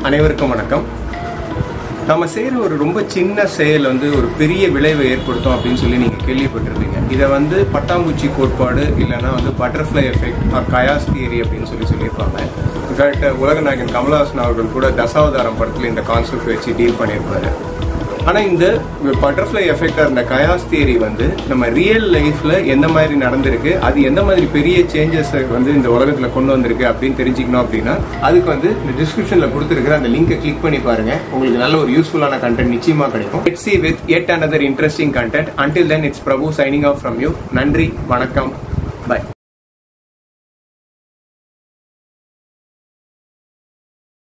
அனைவருக்கும் வணக்கம் நம்ம செய்யற ஒரு ரொம்ப சின்ன செயல் வந்து ஒரு பெரிய விளைவை ஏற்படுத்தும் அப்படின்னு சொல்லி நீங்க கேள்விப்பட்டிருப்பீங்க இதை வந்து பட்டாம்பூச்சி கோட்பாடு இல்லைன்னா வந்து butterfly effect or chaos theory அப்படின்னு சொல்லி சொல்லியிருப்பாங்க இன்ஃபேக்ட் உலக நாயகன் கமலஹாசன் அவர்கள் கூட தசாவதாரம் படத்துல இந்த கான்செப்ட் வச்சு டீல் பண்ணியிருப்பாரு ஆனா இந்த பட்டர்ஃப்ளை எஃபெக்ட் இந்த கயாஸ் தியரி வந்து நம்ம ரியல் லைஃப்ல எந்த மாதிரி நடந்திருக்கு அது எந்த மாதிரி பெரிய சேஞ்சஸ் வந்து இந்த உலகத்துல கொண்டு வந்திருக்கு அப்படின்னு தெரிஞ்சுக்கணும் அப்படின்னா அதுக்கு வந்து இந்த டிஸ்கிரிப்ஷன்ல கொடுத்துருக்கிற அந்த லிங்கை கிளிக் பண்ணி பாருங்க உங்களுக்கு நல்ல ஒரு யூஸ்ஃபுல்லான கண்டென்ட் நிச்சயமா கிடைக்கும் let's see with yet another interesting content until then it's Prabhu signing off from you நன்றி வணக்கம்